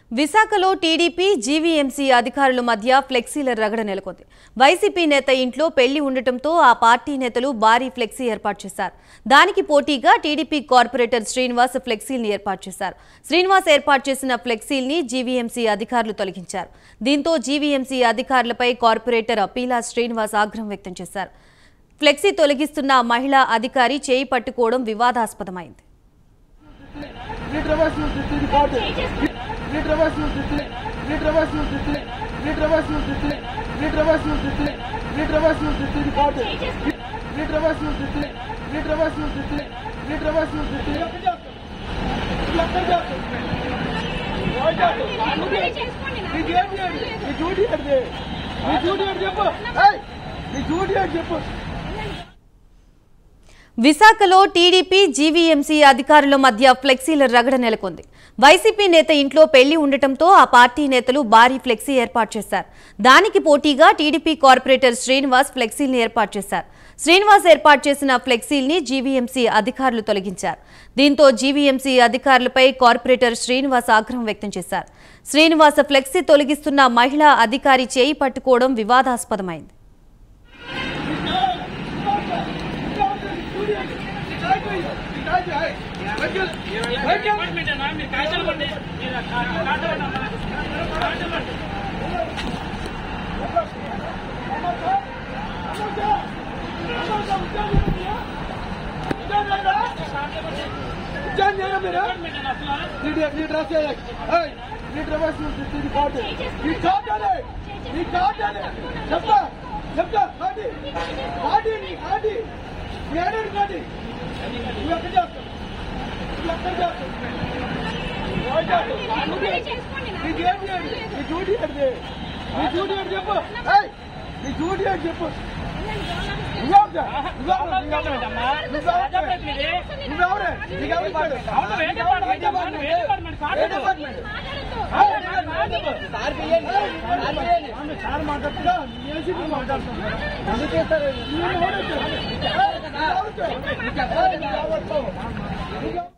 విశాఖలో TDP GVMC అధికారుల మధ్య ఫ్లెక్సీల రగడ నెలకొంది వైసీపీ నేత ఇంట్లో పెళ్లి ఉండటంతో ఆ పార్టీ నేతలు భారీ ఫ్లెక్సీ ఏర్పాటు చేశారు దానికి పోటీగా టీడీపీ కార్పొరేటర్ శ్రీనివాస్ ఫ్లెక్సీల్ని ఏర్పాటు చేశారు శ్రీనివాస్ ఏర్పాటు చేసిన ఫ్లెక్సీల్ని జీవీఎంసీ అధికారులు తొలగించారు దీంతో జీవీఎంసీ అధికారులపై కార్పొరేటర్ పీలా శ్రీనివాస్ ఆగ్రహం వ్యక్తం చేశారు ఫ్లెక్సీ తొలగిస్తున్న మహిళా అధికారి చేయి పట్టుకోవడం వివాదాస్పదమైంది రీట్రవర్స్ నుంచి తిరిగి కాదు రీట్రవర్స్ నుంచి రీట్రవర్స్ నుంచి రీట్రవర్స్ నుంచి రీట్రవర్స్ నుంచి రీట్రవర్స్ నుంచి తిరిగి కాదు రీట్రవర్స్ నుంచి రీట్రవర్స్ నుంచి రీట్రవర్స్ నుంచి నీ డ్యూటీ ఏంటి? నీ డ్యూటీ ఏంటి? నీ డ్యూటీ ఏంటి చెప్పు ఏయ్! నీ డ్యూటీ ఏంటి చెప్పు విశాఖలో టీడీపీ జీవీఎంసీ అధికారుల మధ్య ఫ్లెక్సీల రగడ నెలకొంది వైసీపీ నేత ఇంట్లో పెళ్లి ఉండటంతో ఆ పార్టీ నేతలు భారీ ఫ్లెక్సీ ఏర్పాటు చేశారు దానికి పోటీగా టీడీపీ కార్పొరేటర్ శ్రీనివాస్ ఫ్లెక్సీల్ని ఏర్పాటు చేశారు శ్రీనివాస్ ఏర్పాటు చేసిన ఫ్లెక్సీల్ని జీవీఎంసీ అధికారులు తొలగించారు దీంతో జీవీఎంసీ అధికారులపై కార్పొరేటర్ శ్రీనివాస్ ఆగ్రహం వ్యక్తం చేశారు శ్రీనివాస్ ఫ్లెక్సీ తొలగిస్తున్న మహిళా అధికారి చేయి పట్టుకోవడం వివాదాస్పదమైంది చెప్పు సార్ మాట్లాడుతున్నా మాట్లాడుతున్నా